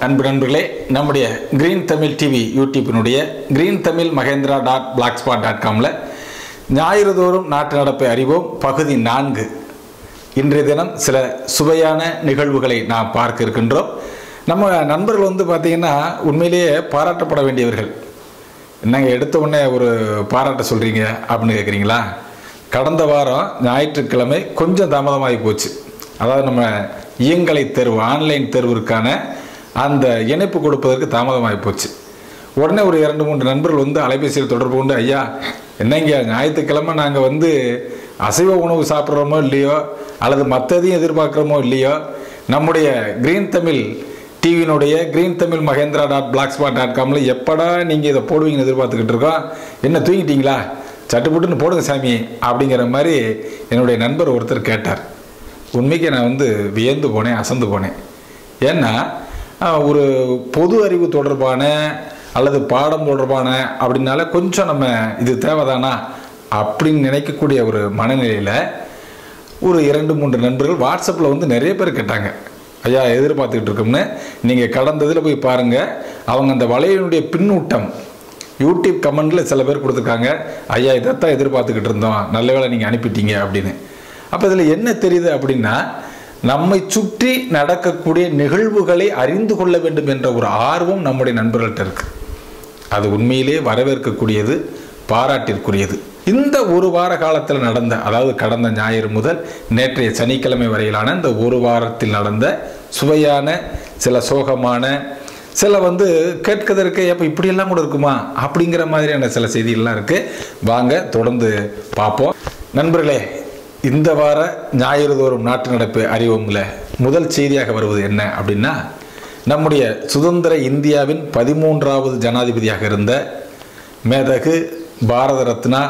அன்பு நண்பர்களே நம்முடைய கிரீன் தமிழ் டிவி யூடியூப்பினுடைய green Tamil Mahendra dot blogspot dot காமில் ஞாயிறு தோறும் நாட்டு நடப்பை அறிவோம் பகுதி நான்கு இன்றைய தினம் சில சுவையான நிகழ்வுகளை நாம் பார்க்க இருக்கின்றோம் நம்ம நண்பர்கள் வந்து பார்த்திங்கன்னா உண்மையிலேயே பாராட்டப்பட வேண்டியவர்கள் என்னங்க எடுத்த உடனே ஒரு பாராட்ட சொல்கிறீங்க அப்படின்னு கேட்குறீங்களா கடந்த வாரம் ஞாயிற்றுக்கிழமை கொஞ்சம் தாமதமாகி போச்சு அதாவது நம்ம இயங்கலை தேர்வு ஆன்லைன் தேர்விற்கான அந்த இணைப்பு கொடுப்பதற்கு தாமதமாகி போச்சு உடனே ஒரு இரண்டு மூன்று நண்பர்கள் வந்து அலைபேசியில் தொடர்பு கொண்டு ஐயா என்னங்க ஞாயிற்றுக்கிழமை நாங்கள் வந்து அசைவ உணவு சாப்பிட்றோமோ இல்லையோ அல்லது மற்றதையும் எதிர்பார்க்குறோமோ இல்லையோ நம்முடைய கிரீன் தமிழ் டிவியினுடைய green Tamil Mahendra dot blogspot dot காமில் எப்படா நீங்கள் இதை போடுவீங்கன்னு எதிர்பார்த்துக்கிட்டு இருக்கோம் என்ன தூங்கிட்டீங்களா சட்டுப்புட்டுன்னு போடுங்க சாமி அப்படிங்கிற மாதிரி என்னுடைய நண்பர் ஒருத்தர் கேட்டார் உண்மைக்கு நான் வந்து வியந்து போனேன் அசந்து போனேன் ஏன்னா ஆஹ், ஒரு பொது அறிவு தொடர்பான அல்லது பாடம் தொடர்பான அப்படின்னால கொஞ்சம் நம்ம இது தேவைதானா அப்படின்னு நினைக்கக்கூடிய ஒரு மனநிலையில் ஒரு இரண்டு மூன்று நண்பர்கள் வாட்ஸ்அப்பில் வந்து நிறைய பேர் கேட்டாங்க ஐயா எதிர்பார்த்துக்கிட்டு இருக்கோம்னு நீங்கள் கடந்த இதில் போய் பாருங்கள் அவங்க அந்த வலையினுடைய பின்னூட்டம் யூடியூப் கமெண்டில் சில பேர் கொடுத்துருக்காங்க ஐயா இதைத்தான் எதிர்பார்த்துக்கிட்டு இருந்தோம் நல்ல வேளை நீங்கள் அனுப்பிட்டீங்க அப்படின்னு அப்போ இதில் என்ன தெரியுது அப்படின்னா நம்மை சுற்றி நடக்கக்கூடிய நிகழ்வுகளை அறிந்து கொள்ள வேண்டும் என்ற ஒரு ஆர்வம் நம்முடைய நண்பர்கள்ட்ட இருக்கு அது உண்மையிலே வரவேற்கக்கூடியது பாராட்டிற்குரியது இந்த ஒரு வார காலத்தில் நடந்த அதாவது கடந்த ஞாயிறு முதல் நேற்றைய சனிக்கிழமை வரையிலான இந்த ஒரு வாரத்தில் நடந்த சுவையான சில சோகமான சில வந்து கேட்கதற்கு எப்போ இப்படியெல்லாம் கூட இருக்குமா அப்படிங்கிற மாதிரியான சில செய்திகள்லாம் இருக்குது வாங்க தொடர்ந்து பார்ப்போம் நண்பர்களே இந்த வார ஞாயிறு தோறும் நாட்டு நடப்பு அறிவோம்ல முதல் செய்தியாக வருவது என்ன அப்படின்னா நம்முடைய சுதந்திர இந்தியாவின் பதிமூன்றாவது ஜனாதிபதியாக இருந்த மேதகு பாரத ரத்னா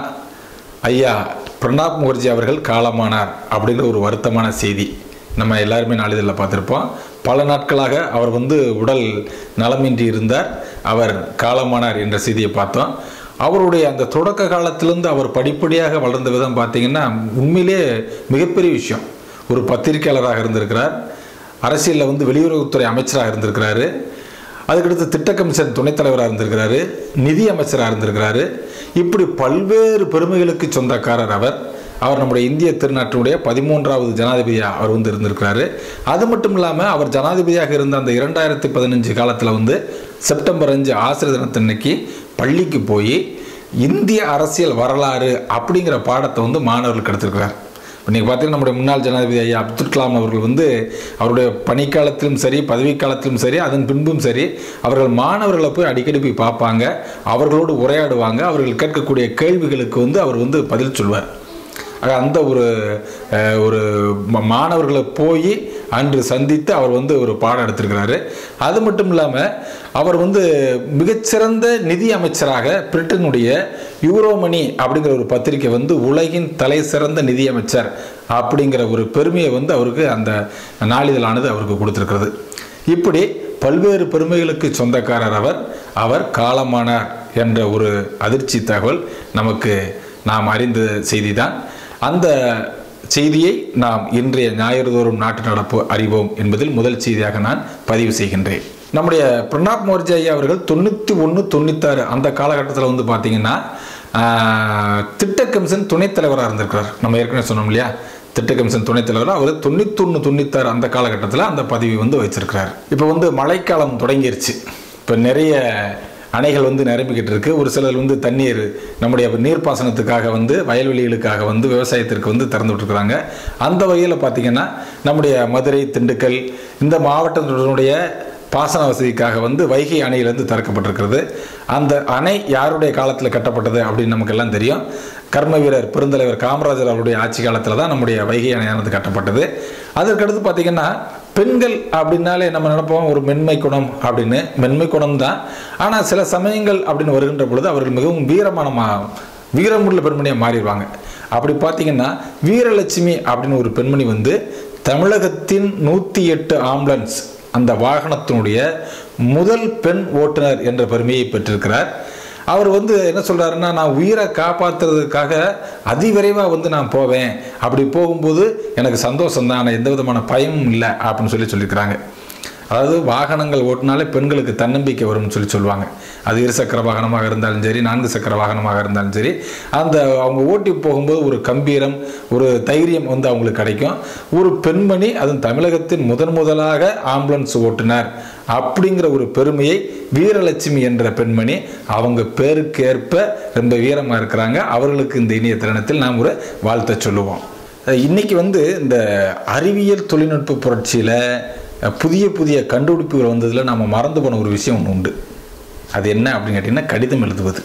ஐயா பிரணாப் முகர்ஜி அவர்கள் காலமானார் அப்படிங்கிற ஒரு வருத்தமான செய்தி நம்ம எல்லாருமே நாளிதழில் பார்த்துருப்போம் பல நாட்களாக அவர் வந்து உடல் நலமின்றி இருந்தார் அவர் காலமானார் என்ற செய்தியை பார்த்தோம் அவருடைய அந்த தொடக்க காலத்திலிருந்து அவர் படிப்படியாக வளர்ந்த விதம் பார்த்தீங்கன்னா உண்மையிலே மிகப்பெரிய விஷயம் ஒரு பத்திரிகையாளராக இருந்திருக்கிறார் அரசியலில் வந்து வெளியுறவுத்துறை அமைச்சராக இருந்திருக்கிறாரு அதுக்கடுத்து திட்ட கமிஷன் துணைத் தலைவராக இருந்திருக்கிறாரு நிதி அமைச்சராக இருந்திருக்கிறாரு இப்படி பல்வேறு பெருமைகளுக்கு சொந்தக்காரர் அவர் அவர் நம்முடைய இந்திய திருநாட்டினுடைய பதிமூன்றாவது ஜனாதிபதியாக அவர் வந்து இருந்திருக்கிறாரு அது மட்டும் இல்லாமல் அவர் ஜனாதிபதியாக இருந்த அந்த இரண்டாயிரத்தி பதினஞ்சு காலத்தில் வந்து செப்டம்பர் அஞ்சு ஆசிரியர் தினத்தன்னைக்கு பள்ளிக்கு போய் இந்திய அரசியல் வரலாறு அப்படிங்கிற பாடத்தை வந்து மாணவர்களுக்கு எடுத்திருக்கிறார் இப்போ நீங்கள் பார்த்தீங்கன்னா நம்முடைய முன்னாள் ஜனாதிபதி ஐயா அப்துல் கலாம் அவர்கள் வந்து அவருடைய பணிக்காலத்திலும் சரி பதவி காலத்திலும் சரி அதன் பின்பும் சரி அவர்கள் மாணவர்களை போய் அடிக்கடி போய் பார்ப்பாங்க அவர்களோடு உரையாடுவாங்க அவர்கள் கேட்கக்கூடிய கேள்விகளுக்கு வந்து அவர் வந்து பதில் சொல்வார் ஆக அந்த ஒரு அஹ், ஒரு ம- மாணவர்களை போய் அன்று சந்தித்து அவர் வந்து ஒரு பாடம் எடுத்திருக்கிறாரு அது மட்டும் இல்லாமல் அவர் வந்து மிகச்சிறந்த நிதி அமைச்சராக பிரிட்டனுடைய யூரோமணி அப்படிங்கிற ஒரு பத்திரிக்கை வந்து உலகின் தலை சிறந்த நிதி அமைச்சர் அப்படிங்கிற ஒரு பெருமையை வந்து அவருக்கு அந்த நாளிதழானது அவருக்கு கொடுத்துருக்கிறது இப்படி பல்வேறு பெருமைகளுக்கு சொந்தக்காரர் அவர் அவர் காலமானார் என்ற ஒரு அதிர்ச்சி தகவல் நமக்கு நாம் அறிந்த செய்திதான் அந்த செய்தியை நாம் இன்றைய ஞாயிறு தோறும் நாட்டு நடப்பு அறிவோம் என்பதில் முதல் செய்தியாக நான் பதிவு செய்கின்றேன் நம்முடைய பிரணாப் முகர்ஜி ஐயா அவர்கள் தொண்ணூற்றி ஒன்று தொண்ணூத்தாறு அந்த காலகட்டத்தில் வந்து பார்த்தீங்கன்னா ஆஹ், திட்ட கமிஷன் துணைத் தலைவராக இருந்திருக்கிறார் நம்ம ஏற்கனவே சொன்னோம் இல்லையா திட்ட கமிஷன் துணைத் தலைவர் அவர் தொண்ணூத்தொன்று தொண்ணூத்தாறு அந்த காலகட்டத்தில் அந்த பதவி வந்து வச்சிருக்கிறார் இப்போ வந்து மழைக்காலம் தொடங்கிருச்சு இப்போ நிறைய அணைகள் வந்து நிரம்பிக்கிட்டு இருக்கு ஒரு சிலர் வந்து தண்ணீர் நம்முடைய நீர்ப்பாசனத்துக்காக வந்து வயல்வெளிகளுக்காக வந்து விவசாயத்திற்கு வந்து திறந்து விட்டுருக்குறாங்க அந்த வகையில் பார்த்தீங்கன்னா நம்முடைய மதுரை திண்டுக்கல் இந்த மாவட்டத்தினுடைய பாசன வசதிக்காக வந்து வைகை அணையிலிருந்து திறக்கப்பட்டிருக்கிறது அந்த அணை யாருடைய காலத்தில் கட்டப்பட்டது அப்படின்னு நமக்கு எல்லாம் தெரியும் கர்ம வீரர் பெருந்தலைவர் காமராஜர் அவருடைய ஆட்சி காலத்தில் தான் நம்முடைய வைகை அணையானது கட்டப்பட்டது அதற்கடுத்து பார்த்தீங்கன்னா பெண்கள் அப்படின்னாலே நம்ம நினைப்போம் ஒரு மென்மை குணம் அப்படின்னு மென்மை குணம் தான் ஆனால் சில சமயங்கள் அப்படின்னு வருகின்ற பொழுது அவர்கள் மிகவும் வீரமான மா வீரமுள்ள பெண்மணியாக மாறிடுவாங்க அப்படி பார்த்தீங்கன்னா வீரலட்சுமி அப்படின்னு ஒரு பெண்மணி வந்து தமிழகத்தின் நூற்றி எட்டு ஆம்புலன்ஸ் அந்த வாகனத்தினுடைய முதல் பெண் ஓட்டுநர் என்ற பெருமையை பெற்றிருக்கிறார் அவர் வந்து என்ன சொல்றாருன்னா நான் உயிரை காப்பாற்றுறதுக்காக அதிவிரைவாக வந்து நான் போவேன் அப்படி போகும்போது எனக்கு சந்தோஷம் தான் ஆனால் எந்த விதமான பயமும் இல்லை அப்படின்னு சொல்லி சொல்லியிருக்கிறாங்க அதாவது வாகனங்கள் ஓட்டினாலே பெண்களுக்கு தன்னம்பிக்கை வரும்னு சொல்லி சொல்லுவாங்க அது இருசக்கர வாகனமாக இருந்தாலும் சரி நான்கு சக்கர வாகனமாக இருந்தாலும் சரி அந்த அவங்க ஓட்டி போகும்போது ஒரு கம்பீரம் ஒரு தைரியம் வந்து அவங்களுக்கு கிடைக்கும் ஒரு பெண்மணி அதுவும் தமிழகத்தின் முதன் முதலாக ஆம்புலன்ஸ் ஓட்டுனர் அப்படிங்கிற ஒரு பெருமையை வீரலட்சுமி என்ற பெண்மணி அவங்க பேருக்கு ஏற்ப ரொம்ப வீரமாக இருக்கிறாங்க அவர்களுக்கு இந்த இனிய தருணத்தில் நாம் ஒரு வாழ்த்தை சொல்லுவோம் அஹ் இன்னைக்கு வந்து இந்த அறிவியல் தொழில்நுட்ப புரட்சியில் அஹ் புதிய புதிய கண்டுபிடிப்புகள் வந்ததில் நம்ம மறந்து போன ஒரு விஷயம் ஒன்று உண்டு அது என்ன அப்படின்னு கேட்டிங்கன்னா கடிதம் எழுதுவது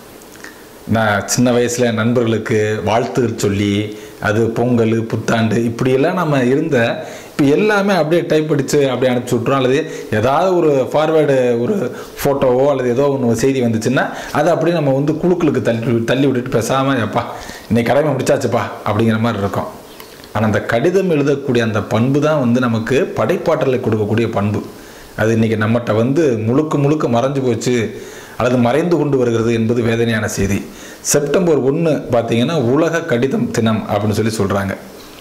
நான் சின்ன வயசில் நண்பர்களுக்கு வாழ்த்துகள் சொல்லி அது பொங்கல் புத்தாண்டு இப்படியெல்லாம் நம்ம இருந்த இப்போ எல்லாமே அப்படியே டைப் அடித்து அப்படியே அனுப்பிச்சி விட்றோம் அல்லது ஏதாவது ஒரு ஃபார்வேர்டு ஒரு ஃபோட்டோவோ அல்லது ஏதோ ஒன்று செய்தி வந்துச்சுன்னா அதை அப்படியே நம்ம வந்து குழுக்களுக்கு தள்ளி தள்ளி விட்டுட்டு பேசாமல் எப்பா இன்னைக்கு கடமை முடிச்சாச்சுப்பா அப்படிங்கிற மாதிரி இருக்கும் ஆனால் அந்த கடிதம் எழுதக்கூடிய அந்த பண்பு தான் வந்து நமக்கு படைப்பாற்றலை கொடுக்கக்கூடிய பண்பு அது இன்றைக்கி நம்மகிட்ட வந்து முழுக்க முழுக்க மறைஞ்சு போச்சு அல்லது மறைந்து கொண்டு வருகிறது என்பது வேதனையான செய்தி செப்டம்பர் ஒன்று பார்த்தீங்கன்னா உலக கடிதம் தினம் அப்படின்னு சொல்லி சொல்கிறாங்க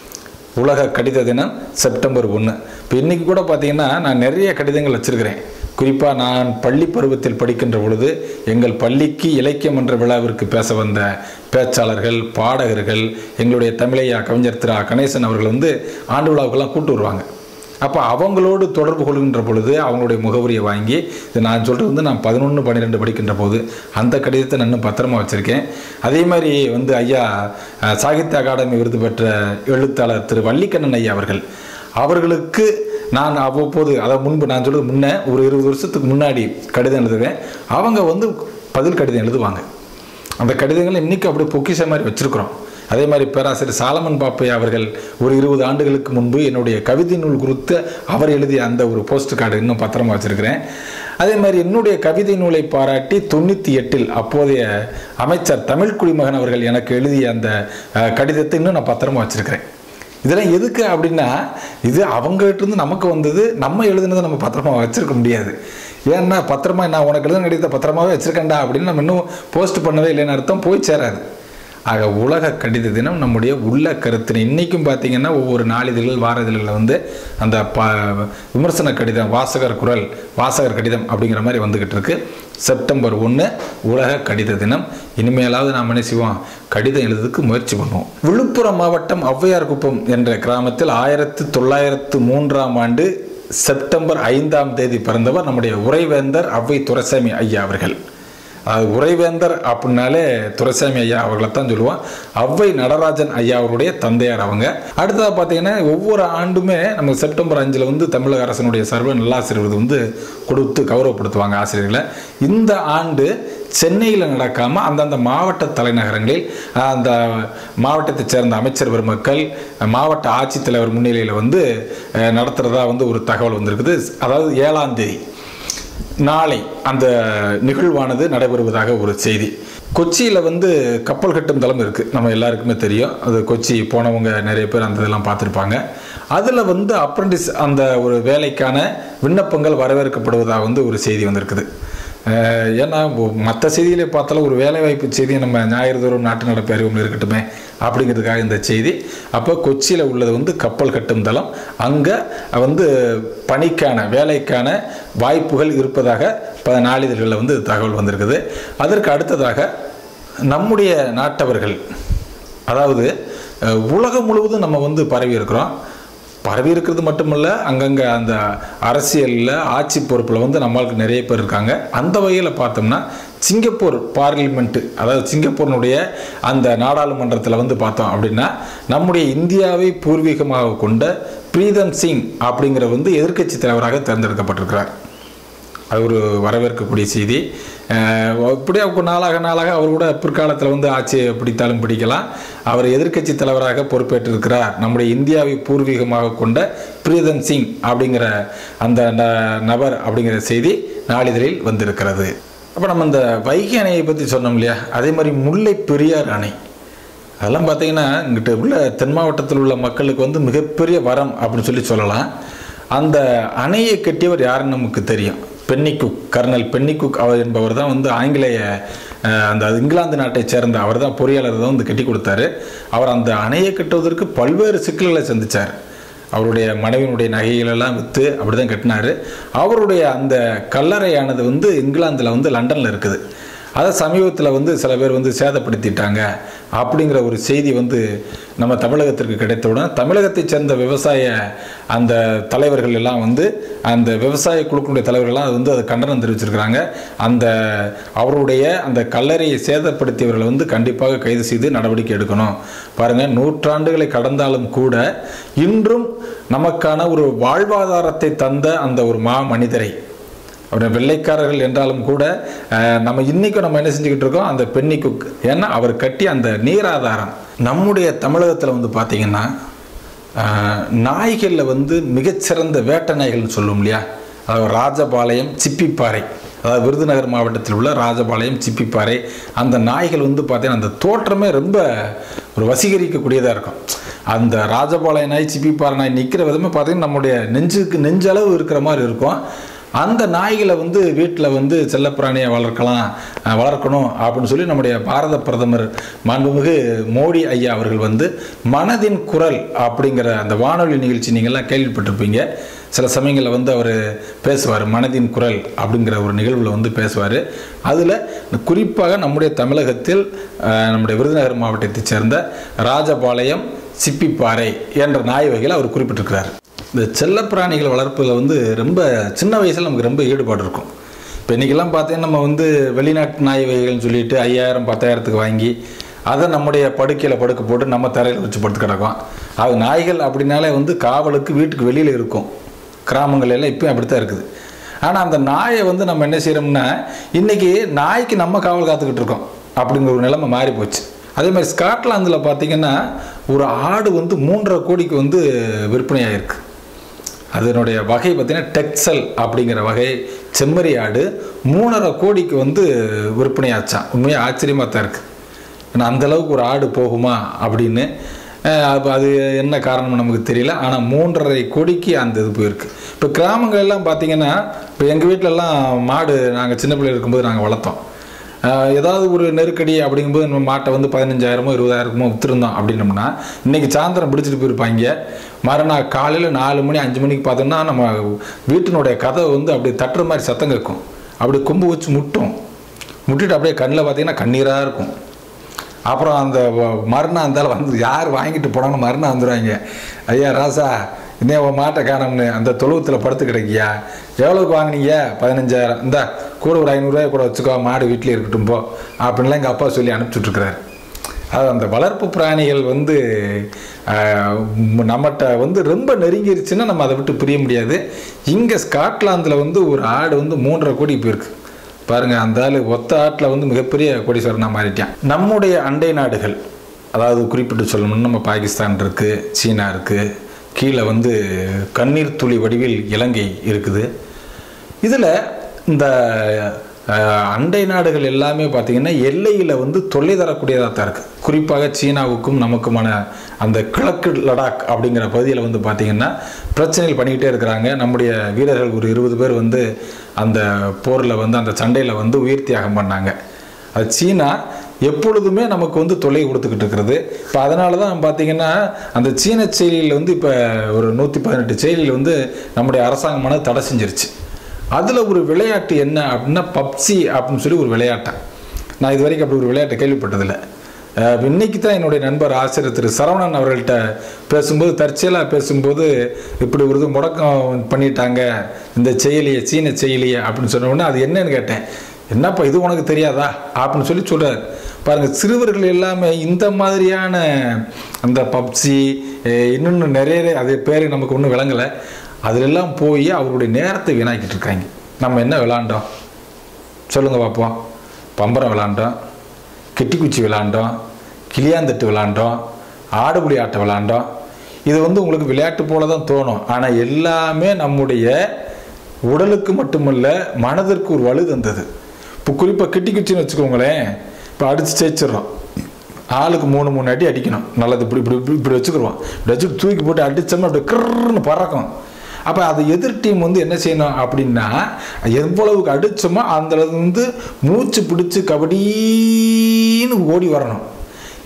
உலக கடித தினம் செப்டம்பர் ஒன்று இப்போ இன்றைக்கி கூட பார்த்தீங்கன்னா நான் நிறைய கடிதங்கள் வச்சுருக்கிறேன் குறிப்பாக நான் பள்ளி பருவத்தில் படிக்கின்ற பொழுது எங்கள் பள்ளிக்கு இலக்கியம் என்ற விழாவிற்கு பேச வந்த பேச்சாளர்கள் பாடகர்கள் எங்களுடைய தமிழையா கவிஞர் திரு கணேசன் அவர்கள் வந்து ஆண்டு விழாவுக்கெல்லாம் கூட்டு வருவாங்க அப்போ அவங்களோடு தொடர்பு கொள்கின்ற பொழுது அவங்களுடைய முகவரியை வாங்கி இது நான் சொல்கிறது வந்து நான் பதினொன்று பன்னிரெண்டு படிக்கின்ற போது அந்த கடிதத்தை நான் இன்னும் பத்திரமா வச்சுருக்கேன் அதே மாதிரி வந்து ஐயா அஹ், சாகித்ய அகாடமி விருது பெற்ற எழுத்தாளர் திரு வள்ளிக்கண்ணன் ஐயா அவர்கள் அவர்களுக்கு நான் அவ்வப்போது அதை முன்பு நான் சொல்றது முன்னே ஒரு இருபது வருஷத்துக்கு முன்னாடி கடிதம் எழுதுவேன் அவங்க வந்து பதில் கடிதம் எழுதுவாங்க அந்த கடிதங்களை இன்னைக்கு அப்படியே பொக்கிஷ மாதிரி வச்சிருக்கிறோம் அதே மாதிரி பேராசிரியர் சாலமன் பாப்பையா அவர்கள் ஒரு இருபது ஆண்டுகளுக்கு முன்பு என்னுடைய கவிதை நூல் குறித்து அவர் எழுதிய அந்த ஒரு போஸ்ட் கார்டு இன்னும் பத்திரமா வச்சிருக்கிறேன் அதே மாதிரி என்னுடைய கவிதை நூலை பாராட்டி தொண்ணூற்றி எட்டில் அப்போதைய அமைச்சர் தமிழ் குடிமகன் அவர்கள் எனக்கு எழுதிய அந்த அஹ், கடிதத்தை இன்னும் நான் பத்திரமா வச்சிருக்கிறேன் இதெல்லாம் எதுக்கு அப்படின்னா இது அவங்ககிட்ட இருந்து நமக்கு வந்தது நம்ம எழுதுனதை நம்ம பத்திரமா வச்சிருக்க முடியாது ஏன்னா பத்திரமா நான் உனக்கு எழுதுன கடிதத்தை பத்திரமாவே வச்சிருக்கேன்டா அப்படின்னு நம்ம இன்னும் போஸ்ட் பண்ணவே இல்லைன்னு அர்த்தம் போய் சேராது ஆக உலக கடித தினம் நம்முடைய உள்ள கருத்தினை இன்றைக்கும் பார்த்தீங்கன்னா ஒவ்வொரு நாளிதழ்கள் வார இதழ்களில் வந்து அந்த ப விமர்சன கடிதம் வாசகர் குரல் வாசகர் கடிதம் அப்படிங்கிற மாதிரி வந்துக்கிட்டு இருக்கு செப்டம்பர் ஒன்று உலக கடித தினம் இனிமேலாவது நாம் என்ன செய்வோம் கடிதம் எழுதுறதுக்கு முயற்சி பண்ணுவோம் விழுப்புரம் மாவட்டம் ஔவையார் குப்பம் என்ற கிராமத்தில் ஆயிரத்து தொள்ளாயிரத்து மூன்றாம் ஆண்டு செப்டம்பர் ஐந்தாம் தேதி பிறந்தவர் நம்முடைய உறைவேந்தர் ஔவை துரைசாமி ஐயா அவர்கள் அது உறைவேந்தர் அப்படின்னாலே துரைசாமி ஐயா அவர்களை தான் சொல்லுவோம் ஔவை நடராஜன் ஐயா அவருடைய தந்தையார் அவங்க அடுத்ததாக பார்த்தீங்கன்னா ஒவ்வொரு ஆண்டுமே நம்ம செப்டம்பர் அஞ்சில் வந்து தமிழக அரசனுடைய சர்வ நல்லாசிரியர் விருது வந்து கொடுத்து கௌரவப்படுத்துவாங்க ஆசிரியர்களை இந்த ஆண்டு சென்னையில் நடக்காமல் அந்தந்த மாவட்ட தலைநகரங்களில் அந்த மாவட்டத்தைச் சேர்ந்த அமைச்சர் பெருமக்கள் மாவட்ட ஆட்சித்தலைவர் முன்னிலையில் வந்து அஹ், நடத்துறதா வந்து ஒரு தகவல் வந்திருக்குது அதாவது ஏழாம் தேதி நாளை அந்த நிகழ்வானது நடைபெறுவதாக ஒரு செய்தி கொச்சியில் வந்து கப்பல் கட்டும் தளம் இருக்குது நம்ம எல்லாருக்குமே தெரியும் அது கொச்சி போனவங்க நிறைய பேர் அந்த இதெல்லாம் பார்த்துருப்பாங்க அதில் வந்து அப்ரண்டிஸ் அந்த ஒரு வேலைக்கான விண்ணப்பங்கள் வரவேற்கப்படுவதாக வந்து ஒரு செய்தி வந்திருக்குது அஹ் ஏன்னா மற்ற செய்தியிலே பார்த்தாலும் ஒரு வேலைவாய்ப்பு செய்தியை நம்ம ஞாயிறு தோறும் நாட்டு நடப்பு அறிவும் இருக்கட்டுமே அப்படிங்கிறதுக்காக இந்த செய்தி அப்போ கொச்சியில் உள்ளது வந்து கப்பல் கட்டும் தளம் அங்கே வந்து பணிக்கான வேலைக்கான வாய்ப்புகள் இருப்பதாக பல நாளிதழ்களில் வந்து தகவல் வந்திருக்குது அதற்கு அடுத்ததாக நம்முடைய நாட்டவர்கள் அதாவது அஹ், உலகம் முழுவதும் நம்ம வந்து பரவி இருக்கிறோம் பரவி இருக்கிறது மட்டுமல்ல அங்கங்கே அந்த அரசியலில் ஆட்சி பொறுப்பில் வந்து நம்மளுக்கு நிறைய பேர் இருக்காங்க அந்த வகையில் பார்த்தோம்னா சிங்கப்பூர் பார்லிமெண்ட்டு அதாவது சிங்கப்பூரினுடைய அந்த நாடாளுமன்றத்தில் வந்து பார்த்தோம் அப்படின்னா நம்முடைய இந்தியாவை பூர்வீகமாக கொண்ட பிரீதம் சிங் அப்படிங்கிற வந்து எதிர்க்கட்சி தலைவராக தேர்ந்தெடுக்கப்பட்டிருக்கிறார் அது ஒரு வரவேற்கக்கூடிய செய்தி அஹ் இப்படியே கொஞ்ச நாளாக நாளாக அவர் கூட பிற்காலத்தில் வந்து ஆட்சியை பிடித்தாலும் பிடிக்கலாம் அவர் எதிர்க்கட்சி தலைவராக பொறுப்பேற்றிருக்கிறார் நம்முடைய இந்தியாவை பூர்வீகமாக கொண்ட பிரீதம் சிங் அப்படிங்கிற அந்த ந- நபர் அப்படிங்கிற செய்தி நாளிதழில் வந்திருக்கிறது அப்போ நம்ம இந்த வைகை அணையை பற்றி சொன்னோம் இல்லையா அதே மாதிரி முல்லை பெரியார் அணை அதெல்லாம் பார்த்தீங்கன்னா இங்கிட்ட உள்ள தென் மாவட்டத்தில் உள்ள மக்களுக்கு வந்து மிகப்பெரிய வரம் அப்படின்னு சொல்லி சொல்லலாம் அந்த அணையை கட்டியவர் யாருன்னு நமக்கு தெரியும் பென்னிகுக் கர்னல் பென்னிகுக் அவர் என்பவர் தான் வந்து ஆங்கிலேய அஹ், அந்த இங்கிலாந்து நாட்டைச் சேர்ந்த அவர் தான் பொறியாளர் தான் வந்து கட்டி கொடுத்தாரு அவர் அந்த அணையை கட்டுவதற்கு பல்வேறு சிக்கல்களை சந்திச்சார் அவருடைய மனைவியினுடைய நகைகளெல்லாம் விற்று அப்படி தான் கட்டினார் அவருடைய அந்த கல்லறையானது வந்து இங்கிலாந்தில் வந்து லண்டனில் இருக்குது அதை சமீபத்தில் வந்து சில பேர் வந்து சேதப்படுத்திட்டாங்க அப்படிங்கிற ஒரு செய்தி வந்து நம்ம தமிழகத்திற்கு கிடைத்தவுடன் தமிழகத்தைச் சேர்ந்த விவசாய அந்த தலைவர்கள் எல்லாம் வந்து அந்த விவசாய குழுக்களுடைய தலைவர்கள்லாம் அது வந்து அது கண்டனம் தெரிவிச்சிருக்கிறாங்க அந்த அவருடைய அந்த கல்லறையை சேதப்படுத்தியவர்களை வந்து கண்டிப்பாக கைது செய்து நடவடிக்கை எடுக்கணும் பாருங்கள் நூற்றாண்டுகளை கடந்தாலும் கூட இன்றும் நமக்கான ஒரு வாழ்வாதாரத்தை தந்த அந்த ஒரு மா மனிதரை அவர் வெள்ளைக்காரர்கள் என்றாலும் கூட அஹ், நம்ம இன்றைக்கும் நம்ம என்ன செஞ்சுக்கிட்டு இருக்கோம் அந்த பென்னி குக் ஏன்னா அவர் கட்டி அந்த நீராதாரம் நம்முடைய தமிழகத்தில் வந்து பார்த்திங்கன்னா அஹ், நாய்களில் வந்து மிகச்சிறந்த வேட்டை நாய்கள்னு சொல்லுவோம் இல்லையா அதாவது ராஜபாளையம் சிப்பிப்பாறை அதாவது விருதுநகர் மாவட்டத்தில் உள்ள ராஜபாளையம் சிப்பிப்பாறை அந்த நாய்கள் வந்து பார்த்தீங்கன்னா அந்த தோற்றமே ரொம்ப ஒரு வசீகரிக்கக்கூடியதாக இருக்கும் அந்த ராஜபாளைய நாய் சிப்பிப்பாறை நாய் நிற்கிற விதமே பார்த்தீங்கன்னா நம்முடைய நெஞ்சுக்கு நெஞ்சளவு இருக்கிற மாதிரி இருக்கும் அந்த நாய்களை வந்து வீட்டில் வந்து செல்லப்பிராணியை வளர்க்கலாம் அஹ், வளர்க்கணும் அப்படின்னு சொல்லி நம்முடைய பாரத பிரதமர் மாண்புமிகு மோடி ஐயா அவர்கள் வந்து மனதின் குரல் அப்படிங்கிற அந்த வானொலி நிகழ்ச்சி நீங்கள்லாம் கேள்விப்பட்டிருப்பீங்க சில சமயங்களில் வந்து அவர் பேசுவார் மனதின் குரல் அப்படிங்கிற ஒரு நிகழ்வில் வந்து பேசுவார் அதில் குறிப்பாக நம்முடைய தமிழகத்தில் அஹ், நம்முடைய விருதுநகர் மாவட்டத்தைச் சேர்ந்த ராஜபாளையம் சிப்பிப்பாறை என்ற நாய் வகையில் அவர் குறிப்பிட்டிருக்கிறார் இந்த செல்லப்பிராணிகள் வளர்ப்பில் வந்து ரொம்ப சின்ன வயசில் நமக்கு ரொம்ப ஈடுபாடு இருக்கும் இப்போ இன்றைக்கெல்லாம் பார்த்தீங்கன்னா நம்ம வந்து வெளிநாட்டு நாய் வகைகள்னு சொல்லிட்டு ஐயாயிரம் பத்தாயிரத்துக்கு வாங்கி அதை நம்முடைய படுக்கையில் படுக்க போட்டு நம்ம தரையில் வச்சு படுத்து கிடக்கும் அது நாய்கள் அப்படின்னாலே வந்து காவலுக்கு வீட்டுக்கு வெளியில் இருக்கும் கிராமங்கள் எல்லாம் இப்பயும் அப்படி தான் இருக்குது ஆனால் அந்த நாயை வந்து நம்ம என்ன செய்கிறோம்னா இன்றைக்கி நாய்க்கு நம்ம காவல் காத்துக்கிட்டு இருக்கோம் அப்படிங்கிற ஒரு நிலைமை மாறி போச்சு அதே மாதிரி ஸ்காட்லாந்தில் பார்த்தீங்கன்னா ஒரு ஆடு வந்து மூன்றரை கோடிக்கு வந்து விற்பனையாயிருக்கு அதனுடைய வகை பார்த்தீங்கன்னா டெக்ஸல் அப்படிங்கிற வகை செம்மறி ஆடு மூணரை கோடிக்கு வந்து விற்பனையாச்சான் உண்மையாக ஆச்சரியமாக தான் இருக்குது ஏன்னா அந்த அளவுக்கு ஒரு ஆடு போகுமா அப்படின்னு அஹ், அப்ப அது என்ன காரணம் நமக்கு தெரியல ஆனால் மூன்றரை கோடிக்கு அந்த இது போயிருக்கு இப்போ கிராமங்கள் எல்லாம் பார்த்தீங்கன்னா இப்போ எங்கள் வீட்டிலலாம் மாடு நாங்கள் சின்ன பிள்ளை இருக்கும்போது நாங்கள் வளர்த்தோம் அஹ், ஏதாவது ஒரு நெருக்கடி அப்படிங்கும்போது நம்ம மாட்டை வந்து பதினஞ்சாயிரமோ இருபதாயிரமோ விற்றுருந்தோம் அப்படின்னம்னா இன்றைக்கி சாயந்தரம் பிடிச்சிட்டு போயிருப்பாங்க மறுநாள் காலையில் நாலு மணி அஞ்சு மணிக்கு பார்த்தோம்னா நம்ம வீட்டினுடைய கதவை வந்து அப்படி தட்டுற மாதிரி சத்தம் கேட்கும் அப்படி கொம்பு வச்சு முட்டும் முட்டிட்டு அப்படியே கண்ணில் பார்த்தீங்கன்னா கண்ணீராக இருக்கும் அப்புறம் அந்த வ- மறுநாள் இருந்தாலும் வந்து யார் வாங்கிட்டு போனாலும் மறுநாள் வந்துடுவாங்க ஐயா ராசா இன்னே உன் மாட்டை காணோம்னு அந்த தொழுவத்தில் படுத்து கிடைக்கியா எவ்வளோக்கு வாங்குனீங்க பதினஞ்சாயிரம் இந்தா கூட ஒரு ஐநூறுரூவாய் கூட வச்சுக்கோ மாடு வீட்டிலே இருக்கட்டும் போ அப்படின்லாம் எங்கள் அப்பா சொல்லி அனுப்பிச்சுட்ருக்கிறாரு அது அந்த வளர்ப்பு பிராணிகள் வந்து ஆஹ், ம், நம்மகிட்ட வந்து ரொம்ப நெருங்கிருச்சுன்னா நம்ம அதை விட்டு பிரிய முடியாது இங்கே ஸ்காட்லாந்தில் வந்து ஒரு ஆடு வந்து மூன்றரை கோடி போயிருக்கு பாருங்க அந்த ஆள் ஒத்த ஆட்டில் வந்து மிகப்பெரிய கோடீஸ்வரனாக மாறிட்டான் நம்முடைய அண்டை நாடுகள் அதாவது குறிப்பிட்டு சொல்லணும்னா நம்ம பாகிஸ்தான் இருக்குது சீனா இருக்குது கீழே வந்து கண்ணீர் துளி வடிவில் இலங்கை இருக்குது இதில் இந்த அஹ், அண்டை நாடுகள் எல்லாமே பார்த்திங்கன்னா எல்லையில் வந்து தொல்லை தரக்கூடியதாக தான் இருக்குது குறிப்பாக சீனாவுக்கும் நமக்குமான அந்த கிழக்கு லடாக் அப்படிங்கிற பகுதியில் வந்து பார்த்திங்கன்னா பிரச்சனைகள் பண்ணிக்கிட்டே இருக்கிறாங்க நம்முடைய வீரர்கள் ஒரு இருபது பேர் வந்து அந்த போரில் வந்து அந்த சண்டையில் வந்து உயிர் தியாகம் பண்ணாங்க அது சீனா எப்பொழுதுமே நமக்கு வந்து தொல்லை கொடுத்துக்கிட்டு இருக்கிறது இப்போ அதனால தான் பார்த்தீங்கன்னா அந்த சீன செயலியில் வந்து இப்போ ஒரு நூற்றி பதினெட்டு செயலியில் வந்து நம்முடைய அரசாங்கமானது தடை செஞ்சிருச்சு அதில் ஒரு விளையாட்டு என்ன அப்படின்னா பப்சி அப்படின்னு சொல்லி ஒரு விளையாட்டை நான் இது வரைக்கும் அப்படி ஒரு விளையாட்டை கேள்விப்பட்டதில்லை அஹ் இன்னைக்கு தான் என்னுடைய நண்பர் ஆசிரியர் திரு சரவணன் அவர்கள்ட்ட பேசும்போது தற்செயலாக பேசும்போது இப்படி ஒரு இது முடக்கம் பண்ணிட்டாங்க இந்த செயலியை சீன செயலியை அப்படின்னு சொன்ன உடனே அது என்னன்னு கேட்டேன் என்னப்பா இது உனக்கு தெரியாதா அப்படின்னு சொல்லி சொல்கிறார் பாருங்கள் சிறுவர்கள் எல்லாமே இந்த மாதிரியான அந்த பப்சி இன்னொன்று நிறைய அது பேர் நமக்கு ஒன்றும் விளங்கலை அதிலெல்லாம் போய் அவருடைய நேரத்தை வீணாக்கிட்டு இருக்காங்க நம்ம என்ன விளாண்டோம் சொல்லுங்கள் பார்ப்போம் பம்பரம் விளாண்டோம் கெட்டிக்குச்சி விளாண்டோம் கிளியாந்தட்டு விளாண்டோம் ஆடுபுலி ஆட்டம் விளாண்டோம் இது வந்து உங்களுக்கு விளையாட்டு போல தான் தோணும் ஆனால் எல்லாமே நம்முடைய உடலுக்கு மட்டுமல்ல மனதிற்கு ஒரு வலு தந்தது இப்போ குறிப்பாக கிட்டிக்குச்சின்னு வச்சுக்கோங்களேன் இப்போ அடித்து ஜெயிச்சிடுறோம் ஆளுக்கு மூணு மூணு அடி அடிக்கணும் நல்லது இப்படி இப்படி இப்படி இப்படி வச்சுக்கிடுவோம் இப்படி வச்சு தூக்கி போட்டு அடித்தோம்னா அப்படி கிருன்னு பறக்கும் அப்போ அது எதிர் டீம் வந்து என்ன செய்யணும் அப்படின்னா எவ்வளவுக்கு அடித்தோமோ அந்த அளவுக்கு வந்து மூச்சு பிடிச்சு கபடின்னு ஓடி வரணும்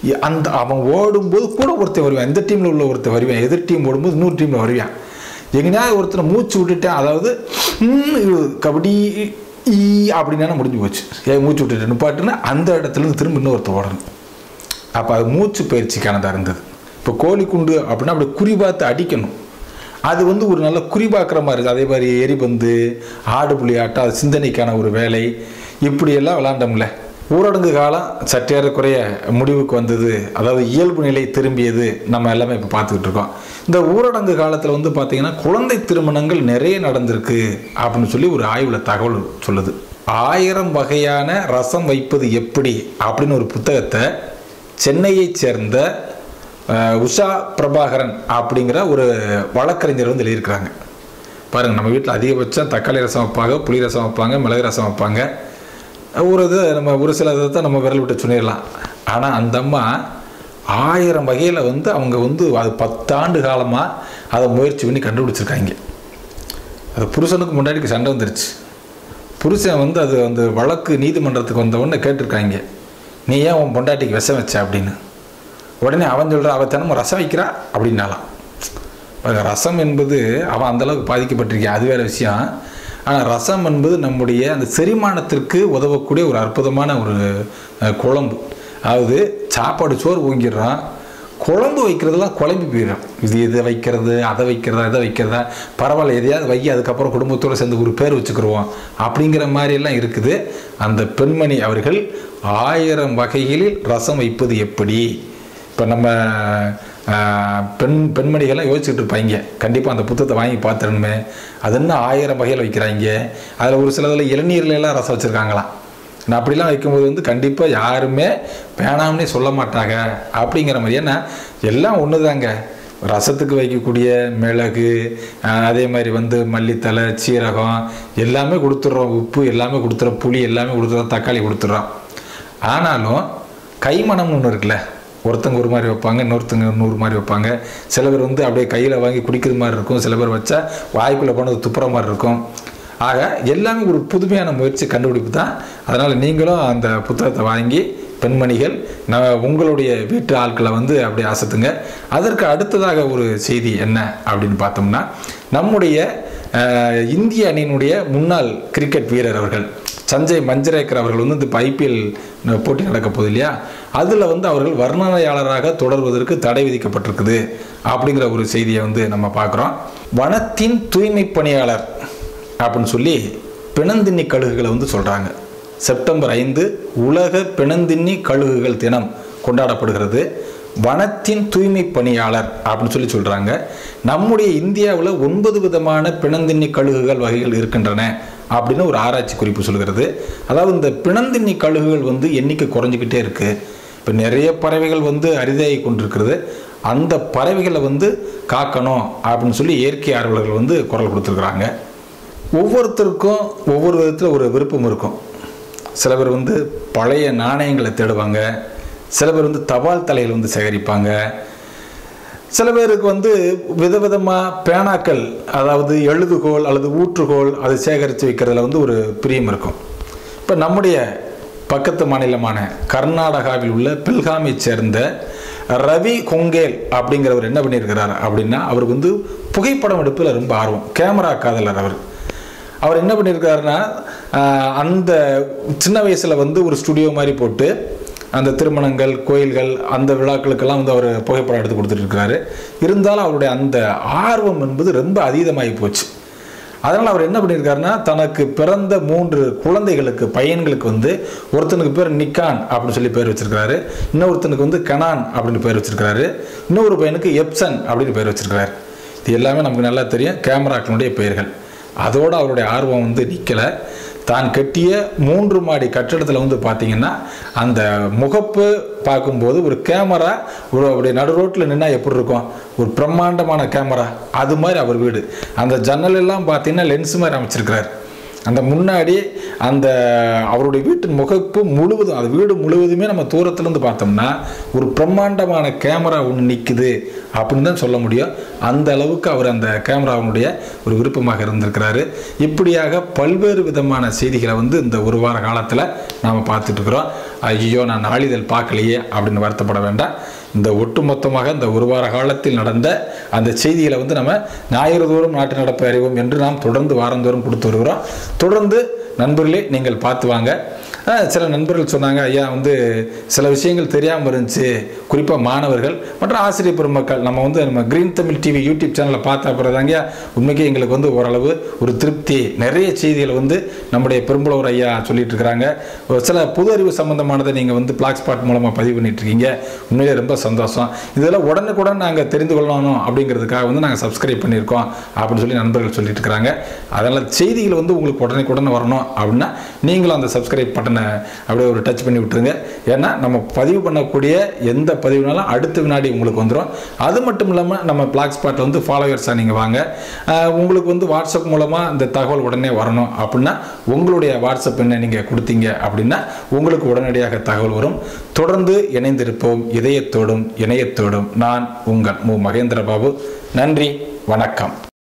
எ- அந்த அவன் ஓடும்போது கூட ஒருத்தன் வருவான் இந்த டீமில் உள்ள ஒருத்தன் வருவான் எதிர் டீம் ஓடும்போது இன்னொரு டீமில் வருவான் எங்கேயாவது ஒருத்தனை மூச்சு விட்டுட்டேன் அதாவது ம், இது கபடி ஈ அப்படின்னா முடிஞ்சு போச்சு ஏன் மூச்சு விட்டுட்டு நிப்பாட்டுன்னா அந்த இடத்துல இருந்து திரும்ப இன்னொருத்தன் ஓடணும் அப்போ அது மூச்சு பயிற்சிக்கானதாக இருந்தது இப்போ கோழி குண்டு அப்படின்னா அப்படி குறி பார்த்து அடிக்கணும் அது வந்து ஒரு நல்ல குறி பார்க்குற மாதிரி இருக்குது அதே மாதிரி எரிபந்து ஆடு புலி ஆட்டம் அது சிந்தனைக்கான ஒரு வேலை இப்படியெல்லாம் விளாண்டோம்ல ஊரடங்கு காலம் சற்றேறக்குறைய முடிவுக்கு வந்தது அதாவது இயல்பு நிலை திரும்பியது நம்ம எல்லாமே இப்போ பார்த்துக்கிட்டு இருக்கோம் இந்த ஊரடங்கு காலத்தில் வந்து பார்த்திங்கன்னா குழந்தை திருமணங்கள் நிறைய நடந்திருக்கு அப்படின்னு சொல்லி ஒரு ஆய்வில் தகவல் சொல்லுது ஆயிரம் வகையான ரசம் வைப்பது எப்படி அப்படின்னு ஒரு புத்தகத்தை சென்னையைச் சேர்ந்த அஹ், உஷா பிரபாகரன் அப்படிங்கிற ஒரு வழக்கறிஞர் வந்து எழுதியிருக்கிறாங்க பாருங்கள் நம்ம வீட்டில் அதிகபட்சம் தக்காளி ரசம் வைப்பாங்க புளி ரசம் வைப்பாங்க மிளகு ரசம் வைப்பாங்க ஒரு இது நம்ம ஒரு சில இதை தான் நம்ம விரல் விட்டு சொல்லிடலாம் ஆனால் அந்த அம்மா ஆயிரம் வகையில் வந்து அவங்க வந்து அது பத்தாண்டு காலமாக அதை முயற்சி பண்ணி கண்டுபிடிச்சிருக்காங்க அது புருஷனுக்கு முன்னாடிக்கு சண்டை வந்துருச்சு புருஷன் வந்து அது அந்த வழக்கு நீதிமன்றத்துக்கு வந்த உடனே கேட்டிருக்காங்க நீ ஏன் உன் பொண்டாட்டிக்கு விஷம் வச்ச அப்படின்னு உடனே அவன் சொல்கிறான் அவள் தினமும் ரசம் வைக்கிறா அப்படின்னாலாம் பாருங்க, ரசம் என்பது அவன் அந்தளவுக்கு பாதிக்கப்பட்டிருக்கான் அது வேறு விஷயம் ஆனால் ரசம் என்பது நம்முடைய அந்த செரிமானத்திற்கு உதவக்கூடிய ஒரு அற்புதமான ஒரு அஹ், குழம்பு அதாவது சாப்பாடு சோறு ஊங்கிடுறான் குழம்பு வைக்கிறதெல்லாம் குழம்பி போயிடும் இது இதை வைக்கிறது அதை வைக்கிறதா இதை வைக்கிறதா பரவாயில்ல எதையாவது வை அதுக்கப்புறம் குடும்பத்தோடு சேர்ந்து ஒரு பேர் வச்சுக்கிருவோம் அப்படிங்கிற மாதிரியெல்லாம் இருக்குது அந்த பெண்மணி அவர்கள் ஆயிரம் வகைகளில் ரசம் வைப்பது எப்படி இப்போ நம்ம ஆஹ், பெண் பெண்மணிகள்லாம் யோசிச்சுட்டு இருப்பாங்க கண்டிப்பாக அந்த புத்தகத்தை வாங்கி பார்த்துடணுமே அது என்ன ஆயிரம் வகையில் வைக்கிறாங்க அதில் ஒரு சிலதில் இளநீர்ல எல்லாம் ரசம் வச்சுருக்காங்களாம் நான் அப்படிலாம் வைக்கும்போது வந்து கண்டிப்பாக யாருமே வேணாம்னே சொல்ல மாட்டாங்க அப்படிங்கிற மாதிரி ஏன்னா எல்லாம் ஒன்று தாங்க ரசத்துக்கு வைக்கக்கூடிய மிளகு ஆஹ், அதே மாதிரி வந்து மல்லித்தலை சீரகம் எல்லாமே கொடுத்துட்றோம் உப்பு எல்லாமே கொடுத்துறோம் புளி எல்லாமே கொடுத்துறோம் தக்காளி கொடுத்துட்றோம் ஆனாலும் கைமணம்னு ஒன்று இருக்குல்ல ஒருத்தங்க ஒரு மாதிரி வைப்பாங்க இன்னொருத்தங்க இன்னொரு மாதிரி வைப்பாங்க சில பேர் வந்து அப்படியே கையில் வாங்கி குடிக்கிற மாதிரி இருக்கும் சில பேர் வச்சா வாய்க்குள்ளே போனது துப்புற மாதிரி இருக்கும் ஆக எல்லாமே ஒரு புதுமையான முயற்சி கண்டுபிடிப்பு தான் அதனால் நீங்களும் அந்த புத்தகத்தை வாங்கி பெண்மணிகள் நான் உங்களுடைய வீட்டு ஆட்களை வந்து அப்படி அசத்துங்க அதற்கு அடுத்ததாக ஒரு செய்தி என்ன அப்படின்னு பார்த்தோம்னா நம்முடைய அஹ், இந்திய அணியினுடைய முன்னாள் கிரிக்கெட் வீரர் அவர்கள் சஞ்சய் மஞ்சரேக்கர் அவர்கள் வந்து இந்த ஐபிஎல் போட்டி நடக்க போகுது இல்லையா அதில் வந்து அவர்கள் வர்ணனையாளராக தொடர்வதற்கு தடை விதிக்கப்பட்டிருக்குது அப்படிங்கிற ஒரு செய்தியை வந்து நம்ம பார்க்குறோம் வனத்தின் தூய்மை பணியாளர் அப்படின்னு சொல்லி பிணந்தின்னி கழுகுகளை வந்து சொல்கிறாங்க செப்டம்பர் ஐந்து உலக பிணந்தின்னி கழுகுகள் தினம் கொண்டாடப்படுகிறது வனத்தின் தூய்மை பணியாளர் அப்படின்னு சொல்லி சொல்கிறாங்க நம்முடைய இந்தியாவில் ஒன்பது விதமான பிணந்தின்னி கழுகுகள் வகைகள் இருக்கின்றன அப்படின்னு ஒரு ஆராய்ச்சி குறிப்பு சொல்கிறது அதாவது இந்த பிணந்தின்னி கழுகுகள் வந்து எண்ணிக்கை குறைஞ்சிக்கிட்டே இருக்குது இப்போ நிறைய பறவைகள் வந்து அரிதாகி கொண்டிருக்கிறது அந்த பறவைகளை வந்து காக்கணும் அப்படின்னு சொல்லி இயற்கை ஆர்வலர்கள் வந்து குரல் கொடுத்துருக்குறாங்க ஒவ்வொருத்தருக்கும் ஒவ்வொரு விதத்தில் ஒரு விருப்பம் இருக்கும் சில பேர் வந்து பழைய நாணயங்களை தேடுவாங்க சில பேர் வந்து தபால் தலையில் வந்து சேகரிப்பாங்க சில பேருக்கு வந்து விதவிதமாக பேனாக்கள் அதாவது எழுதுகோல் அல்லது ஊற்றுகோல் அதை சேகரித்து வைக்கிறதுல வந்து ஒரு பிரியம் இருக்கும் இப்போ நம்முடைய பக்கத்து மாநிலமான கர்நாடகாவில் உள்ள பில்காமைச் சேர்ந்த ரவி கொங்கேல் அப்படிங்கிறவர் என்ன பண்ணியிருக்கிறார் அப்படின்னா அவர் வந்து புகைப்படம் எடுப்பில் ரொம்ப ஆர்வம் கேமரா காதலர் அவர் அவர் என்ன பண்ணியிருக்காருன்னா ஆஹ், அந்த சின்ன வயசில் வந்து ஒரு ஸ்டுடியோ மாதிரி போட்டு அந்த திருமணங்கள் கோயில்கள் அந்த விழாக்களுக்கெல்லாம் வந்து அவர் புகைப்படம் எடுத்து கொடுத்துட்டு இருக்காரு இருந்தாலும் அவருடைய அந்த ஆர்வம் என்பது ரொம்ப அதீதமாகி போச்சு அதனால் அவர் என்ன பண்ணியிருக்காருன்னா தனக்கு பிறந்த மூன்று குழந்தைகளுக்கு பையன்களுக்கு வந்து ஒருத்தனுக்கு பேர் நிக்கான் அப்படின்னு சொல்லி பேர் வச்சிருக்கிறாரு இன்னொருத்தனுக்கு வந்து கனான் அப்படின்னு பேர் வச்சிருக்கிறாரு இன்னொரு பையனுக்கு எப்சன் அப்படின்னு பேர் வச்சிருக்கிறாரு இது எல்லாமே நமக்கு நல்லா தெரியும் கேமராக்களுடைய பெயர்கள் அதோடு அவருடைய ஆர்வம் வந்து நிற்கலை தான் கட்டிய மூன்று மாடி கட்டிடத்தில் வந்து பார்த்தீங்கன்னா அந்த முகப்பு பார்க்கும்போது ஒரு கேமரா ஒரு அப்படியே நடு ரோட்டில் நின்னா எப்படி இருக்கும் ஒரு பிரம்மாண்டமான கேமரா அது மாதிரி அவர் வீடு அந்த ஜன்னல் எல்லாம் பார்த்தீங்கன்னா லென்ஸ் மாதிரி அமைச்சிருக்கிறார் அந்த முன்னாடி அந்த அவருடைய வீட்டின் முகப்பு முழுவதும் அது வீடு முழுவதுமே நம்ம தூரத்துலேருந்து பார்த்தோம்னா ஒரு பிரம்மாண்டமான கேமரா ஒன்று நிற்குது அப்படின்னு தான் சொல்ல முடியும் அந்த அளவுக்கு அவர் அந்த கேமராவினுடைய ஒரு விருப்பமாக இருந்திருக்கிறாரு இப்படியாக பல்வேறு விதமான செய்திகளை வந்து இந்த ஒரு வார காலத்தில் நாம் பார்த்துட்டு இருக்கிறோம் ஐயோ நான் நாளிதழ் பார்க்கலையே அப்படின்னு வருத்தப்பட வேண்டாம் இந்த ஒட்டுமொத்தமாக இந்த ஒரு வார காலத்தில் நடந்த அந்த செய்திகளை வந்து நம்ம ஞாயிறு தோறும் நாட்டு நடப்பு அறிவோம் என்று நாம் தொடர்ந்து வாரந்தோறும் கொடுத்து வருகிறோம் தொடர்ந்து நண்பர்களே நீங்கள் பார்த்து வாங்க அஹ், சில நண்பர்கள் சொன்னாங்க ஐயா வந்து சில விஷயங்கள் தெரியாமல் இருந்துச்சு குறிப்பாக மாணவர்கள் மற்றும் ஆசிரியர் பெருமக்கள் நம்ம வந்து நம்ம கிரீன் தமிழ் டிவி யூடியூப் சேனலில் பார்த்த பிறதாங்க உண்மைக்கே எங்களுக்கு வந்து ஓரளவு ஒரு திருப்தி நிறைய செய்திகளை வந்து நம்முடைய பெரும்புலவர் ஐயா சொல்லிட்டு இருக்கிறாங்க ஒரு சில பொது அறிவு சம்பந்தமானதை நீங்கள் வந்து பிளாக் ஸ்பாட் மூலமாக பதிவு பண்ணிட்டு இருக்கீங்க உண்மையிலே ரொம்ப சந்தோஷம் இதெல்லாம் உடனுக்குடன் நாங்கள் தெரிந்து கொள்ளணும் அப்படிங்கிறதுக்காக வந்து நாங்கள் சப்ஸ்கிரைப் பண்ணியிருக்கோம் அப்படின்னு சொல்லி நண்பர்கள் சொல்லிட்டு இருக்கிறாங்க அதனால் செய்திகள் வந்து உங்களுக்கு உடனுக்குடன் வரணும் அப்படின்னா நீங்களும் அந்த சப்ஸ்கிரைப் பட்டனை அப்படியே ஒரு டச் பண்ணி விட்டுருங்க ஏன்னா நம்ம பதிவு பண்ணக்கூடிய எந்த பதிவுனாலும் அடுத்த வினாடி உங்களுக்கு வந்துடும் அது மட்டும் இல்லாமல் நம்ம பிளாக் ஸ்பாட்டில் வந்து ஃபாலோவர்ஸாக நீங்கள் வாங்க ஆஹ் உங்களுக்கு வந்து வாட்ஸ்அப் மூலமாக இந்த தகவல் உடனே வரணும் அப்படின்னா உங்களுடைய வாட்ஸ்அப் என்ன நீங்கள் கொடுத்தீங்க அப்படின்னா உங்களுக்கு உடனடியாக தகவல் வரும் தொடர்ந்து இணைந்திருப்போம் இதயத்தோடும் இணையத்தோடும் நான் உங்கள் மு மகேந்திர பாபு நன்றி வணக்கம்